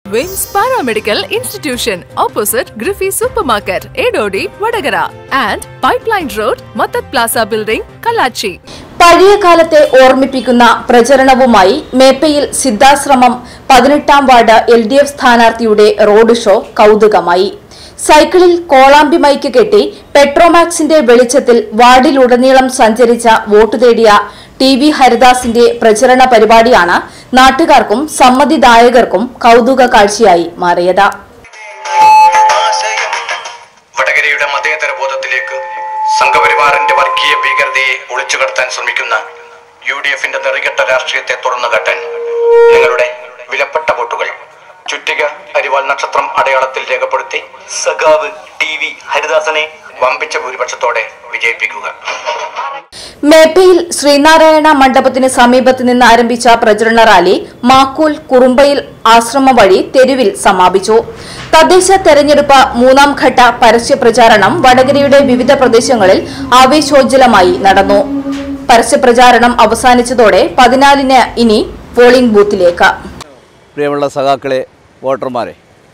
വിംസ് paramedical institution opposite Griffy super market Edodi Vadakara and pipeline road Mathath plaza building Kallachi പഴയ കാലത്തെ ഓർമ്മിപ്പിക്കുന്ന പ്രചരണവുമായി മേപ്പയിൽ സിദ്ധാശ്രമം പതിനെട്ടാം വാർഡ് എൽ ഡി എഫ് സ്ഥാനാർത്ഥിയുടെ റോഡ് ഷോ കൗതുകമായി സൈക്കിളിൽ കോളാമ്പി മൈക്ക് കെട്ടി പെട്രോമാക്സിന്റെ വെളിച്ചത്തിൽ വാർഡിലുടനീളം സഞ്ചരിച്ച വോട്ട് തേടിയ ടി വി ഹരിദാസിന്റെ പ്രചരണ പരിപാടിയാണ് നാട്ടുകാർക്കും സമ്മതിദായകർക്കും കൗതുക കാഴ്ചയായി മാറിയത് ആശയം വടകരയുടെ മതേതര ബോധത്തിലേക്ക് സംഘപരിവാറിന്റെ വർഗീയ ഭീകരതയെ ഒളിച്ചു കടത്താൻ ശ്രമിക്കുന്ന യു ഡി എഫിന്റെ നെറികെട്ട രാഷ്ട്രീയത്തെ തുറന്നു കാട്ടാൻ നിങ്ങളുടെ വിലപ്പെട്ട വോട്ടുകൾ ചുറ്റിക അരിവാൾ നക്ഷത്രം അടയാളത്തിൽ രേഖപ്പെടുത്തി സഖാവ് ടി വി ഹരിദാസനെ വമ്പിച്ച ഭൂരിപക്ഷത്തോടെ വിജയിപ്പിക്കുക മേപ്പയിൽ ശ്രീനാരായണ മണ്ഡപത്തിന് സമീപത്ത് നിന്ന് ആരംഭിച്ച പ്രചരണ റാലി മാക്കൂൽ കുറുമ്പയിൽ ആശ്രമം വഴി തെരുവിൽ സമാപിച്ചു തദ്ദേശ തെരഞ്ഞെടുപ്പ് മൂന്നാം ഘട്ട പരസ്യ പ്രചാരണം വടകരയുടെ വിവിധ പ്രദേശങ്ങളിൽ ആവേശോജ്വലമായി നടന്നു പരസ്യ പ്രചാരണം അവസാനിച്ചതോടെ പതിനാലിന് ഇനി പോളിംഗ് ബൂത്തിലേക്ക് പ്രിയമുള്ള സഖാക്കളെ വോട്ടർമാരെ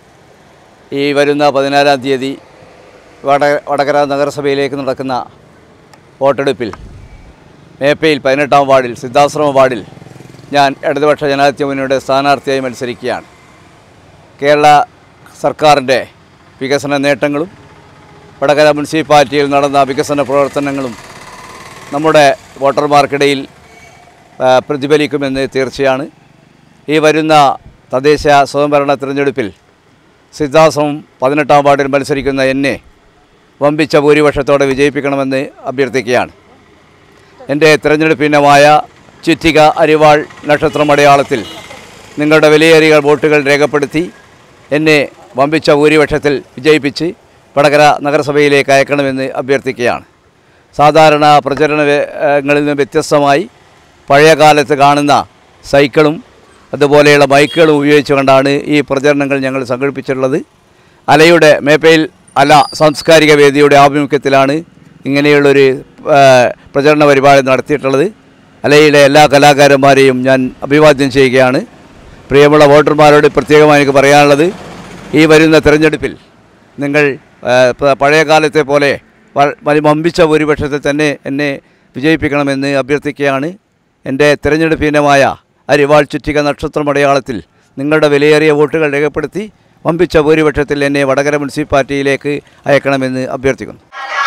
ഈ വരുന്ന പതിനാലാം തീയതി വട വടകര നഗരസഭയിലേക്ക് നടക്കുന്ന വോട്ടെടുപ്പിൽ മേപ്പയിൽ പതിനെട്ടാം വാർഡിൽ സിദ്ധാശ്രമ വാർഡിൽ ഞാൻ ഇടതുപക്ഷ ജനാധിപത്യ മുന്നണിയുടെ സ്ഥാനാർത്ഥിയായി മത്സരിക്കുകയാണ് കേരള സർക്കാരിൻ്റെ വികസന നേട്ടങ്ങളും വടകര മുനിസിപ്പാലിറ്റിയിൽ നടന്ന വികസന പ്രവർത്തനങ്ങളും നമ്മുടെ വോട്ടർമാർക്കിടയിൽ ആ, പ്രതിഫലിക്കുമെന്ന് തീർച്ചയാണ് ഈ വരുന്ന തദ്ദേശ സ്വയംഭരണ തിരഞ്ഞെടുപ്പിൽ സിദ്ധാശ്രമം പതിനെട്ടാം വാർഡിൽ മത്സരിക്കുന്ന എന്നെ വമ്പിച്ച ഭൂരിപക്ഷത്തോടെ വിജയിപ്പിക്കണമെന്ന് അഭ്യർത്ഥിക്കുകയാണ് എൻ്റെ തിരഞ്ഞെടുപ്പ് ഇനമായ ചുറ്റിക അരിവാൾ നക്ഷത്രം അടയാളത്തിൽ നിങ്ങളുടെ വിലയേറിയ വോട്ടുകൾ രേഖപ്പെടുത്തി എന്നെ വമ്പിച്ച ഭൂരിപക്ഷത്തിൽ വിജയിപ്പിച്ച് വടകര നഗരസഭയിലേക്ക് അയക്കണമെന്ന് അഭ്യർത്ഥിക്കുകയാണ് സാധാരണ പ്രചരണങ്ങളിൽ നിന്ന് വ്യത്യസ്തമായി പഴയ കാലത്ത് കാണുന്ന സൈക്കിളും അതുപോലെയുള്ള ബൈക്കുകളും ഉപയോഗിച്ചുകൊണ്ടാണ് ഈ പ്രചരണങ്ങൾ ഞങ്ങൾ സംഘടിപ്പിച്ചിട്ടുള്ളത് അലയുടെ മേപ്പയിൽ അല സാംസ്കാരിക വേദിയുടെ ആഭിമുഖ്യത്തിലാണ് ഇങ്ങനെയുള്ളൊരു ആ, പ്രചരണ പരിപാടി നടത്തിയിട്ടുള്ളത് അലയുടെ എല്ലാ കലാകാരന്മാരെയും ഞാൻ അഭിവാദ്യം ചെയ്യുകയാണ് പ്രിയമുള്ള വോട്ടർമാരോട് പ്രത്യേകമായി എനിക്ക് പറയാനുള്ളത് ഈ വരുന്ന തിരഞ്ഞെടുപ്പിൽ നിങ്ങൾ ആ, പ- പഴയ കാലത്തെ പോലെ വ- വലിയ വമ്പിച്ച ഭൂരിപക്ഷത്തിൽ തന്നെ എന്നെ വിജയിപ്പിക്കണമെന്ന് അഭ്യർത്ഥിക്കുകയാണ് എൻ്റെ തിരഞ്ഞെടുപ്പ് ഇനമായ അരിവാൾ ചുറ്റിക നക്ഷത്രം അടയാളത്തിൽ നിങ്ങളുടെ വിലയേറിയ വോട്ടുകൾ രേഖപ്പെടുത്തി വമ്പിച്ച ഭൂരിപക്ഷത്തിൽ എന്നെ വടകര മുനിസിപ്പാലിറ്റിയിലേക്ക് അയക്കണമെന്ന് അഭ്യർത്ഥിക്കുന്നു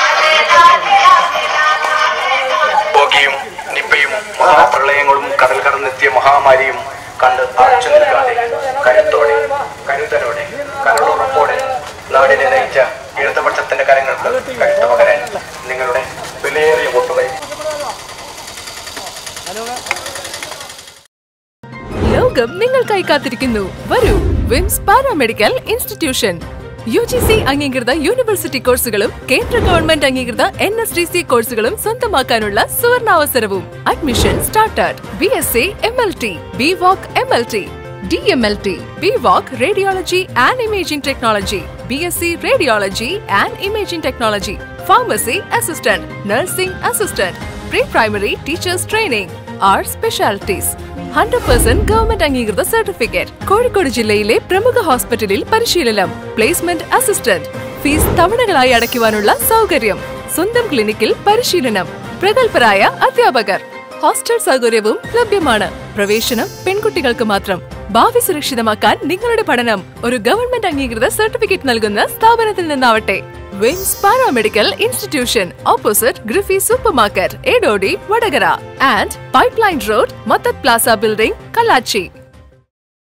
പോകിയും നിപ്പയും മഹാപ്രളയങ്ങളും കടൽ കടന്നെത്തിയ മഹാമാരിയും കണ്ട് അറച്ചു നിൽക്കാതെ കരുത്തോടെ കരുതലോടെ കരളുറപ്പോടെ നാടിനെ നയിച്ച ഇടതുപക്ഷത്തിന്റെ കരങ്ങൾക്ക് കരുത്ത് പകരാൻ നിങ്ങളുടെ വിലയേറിയ വോട്ടുകൾ ലോകം നിങ്ങൾക്കായി കാത്തിരിക്കുന്നു വരൂ VIMS paramedical institution U G C അംഗീകൃത യൂണിവേഴ്സിറ്റി കോഴ്സുകളും കേന്ദ്ര ഗവൺമെന്റ് അംഗീകൃത എൻ എസ് ഡി സി കോഴ്സുകളും സ്വന്തമാക്കാനുള്ള സുവർണാവസരവും admission started B S C M L T B voc M L T D M L T B voc radiology and imaging technology B S C radiology and imaging technology pharmacy assistant nursing assistant pre primary teachers training are specialities hundred percent government അംഗീകൃത certificate Kozhikode ജില്ലയിലെ പ്രമുഖ ഹോസ്പിറ്റലിൽ പരിശീലനം placement assistant fees തവണകളായി അടയ്ക്കുവാനുള്ള സൗകര്യം സ്വന്തം ക്ലിനിക്കിൽ പരിശീലനം പ്രഗത്ഭരായ അധ്യാപകർ ഹോസ്റ്റൽ സൗകര്യവും ലഭ്യമാണ് പ്രവേശനം പെൺകുട്ടികൾക്ക് മാത്രം ഭാവി സുരക്ഷിതമാക്കാൻ നിങ്ങളുടെ പഠനം ഒരു ഗവൺമെന്റ് അംഗീകൃത സർട്ടിഫിക്കറ്റ് നൽകുന്ന സ്ഥാപനത്തിൽ നിന്നാവട്ടെ VIMS paramedical institution opposite Griffy super market Edodi Vadakara and pipeline road Mathath plaza building Kallachi